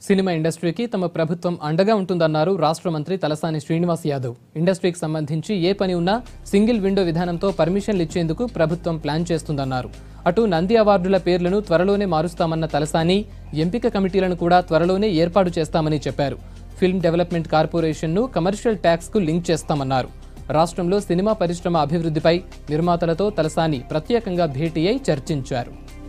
Cinema ఇండస్ట్రీకి తమ ప్రభుత్వం అండగా ఉంటుందన్నారు రాష్ట్ర మంత్రి తలసాని శ్రీనివాస్ యాదవ్ ఇండస్ట్రీకి సంబంధించి ఏ పని ఉన్నా సింగిల్ విండో విధానంతో పర్మిషన్లు ఇచ్చేందుకు ప్రభుత్వం ప్లాన్ చేస్తుందన్నారు అటు నంది అవార్డుల పేర్లను త్వరలోనే మారుస్తామన్న తలసాని ఎంపిక కమిటీలను కూడా త్వరలోనే ఏర్పాటు చేస్తామని చెప్పారు ఫిల్మ్ డెవలప్మెంట్ కార్పొరేషన్ను కమర్షియల్ ట్యాక్స్కు లింక్ చేస్తామన్నారు రాష్ట్రంలో సినిమా పరిశ్రమ అభివృద్ధిపై నిర్మాతలతో తలసాని ప్రత్యేకంగా భేటీ అయి చర్చించారు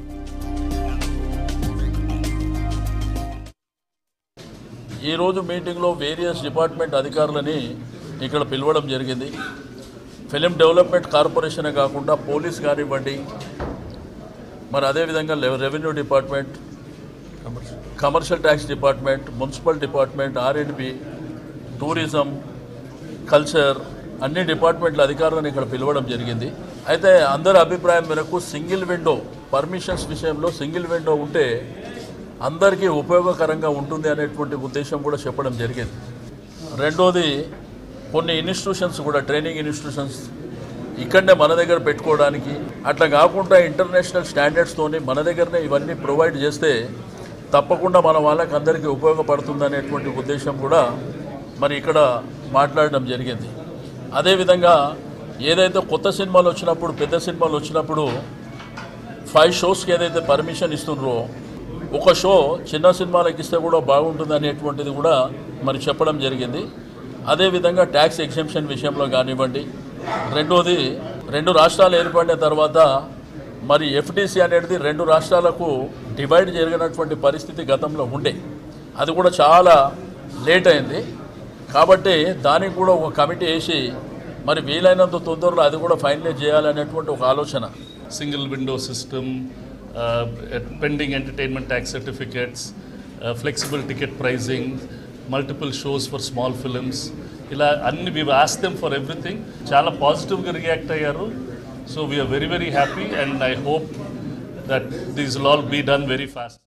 ఈరోజు మీటింగ్లో వేరియస్ డిపార్ట్మెంట్ అధికారులని ఇక్కడ పిలవడం జరిగింది ఫిలిం డెవలప్మెంట్ కార్పొరేషనే కాకుండా పోలీస్ కానివ్వండి మరి అదేవిధంగా లె- revenue department commercial tax department municipal department R and B tourism culture అన్ని డిపార్ట్మెంట్ల అధికారులను ఇక్కడ పిలవడం జరిగింది అయితే అందరి అభిప్రాయం మేరకు సింగిల్ విండో పర్మిషన్స్ విషయంలో సింగిల్ విండో ఉంటే అందరికీ ఉపయోగకరంగా ఉంటుంది అనేటువంటి ఉద్దేశం కూడా చెప్పడం జరిగింది రెండోది కొన్ని ఇన్స్టిట్యూషన్స్ కూడా ట్రైనింగ్ ఇన్స్టిట్యూషన్స్ ఇక్కడనే మన దగ్గర పెట్టుకోవడానికి అట్లా కాకుండా ఇంటర్నేషనల్ స్టాండర్డ్స్తోని మన దగ్గరనే ఇవన్నీ ప్రొవైడ్ చేస్తే తప్పకుండా మన వాళ్ళకి అందరికీ ఉపయోగపడుతుంది అనేటువంటి ఉద్దేశం కూడా మరి ఇక్కడ మాట్లాడడం జరిగింది అదేవిధంగా ఏదైతే కొత్త సినిమాలు వచ్చినప్పుడు పెద్ద సినిమాలు వచ్చినప్పుడు ఫైవ్ షోస్కి ఏదైతే పర్మిషన్ ఇస్తుండ్రో ఒక షో చిన్న సినిమాలకు ఇస్తే కూడా బాగుంటుంది అనేటువంటిది కూడా మరి చెప్పడం జరిగింది అదేవిధంగా ట్యాక్స్ ఎగ్జెంప్షన్ విషయంలో కానివ్వండి రెండోది రెండు రాష్ట్రాలు ఏర్పడిన తర్వాత మరి ఎఫ్టీసీ అనేది రెండు రాష్ట్రాలకు డివైడ్ జరిగినటువంటి పరిస్థితి గతంలో ఉండే అది కూడా చాలా లేట్ అయింది కాబట్టి దానికి కూడా ఒక కమిటీ వేసి మరి వీలైనంత తొందరలో అది కూడా ఫైనలైజ్ చేయాలనేటువంటి ఒక ఆలోచన single window system, uh, pending entertainment tax certificates, uh, flexible ticket pricing, multiple shows for small films. ఇలా అన్ని we ask them for everything చాలా పాజిటివ్గా రియాక్ట్ అయ్యారు so we're very very happy and I hope that these will all be done very fast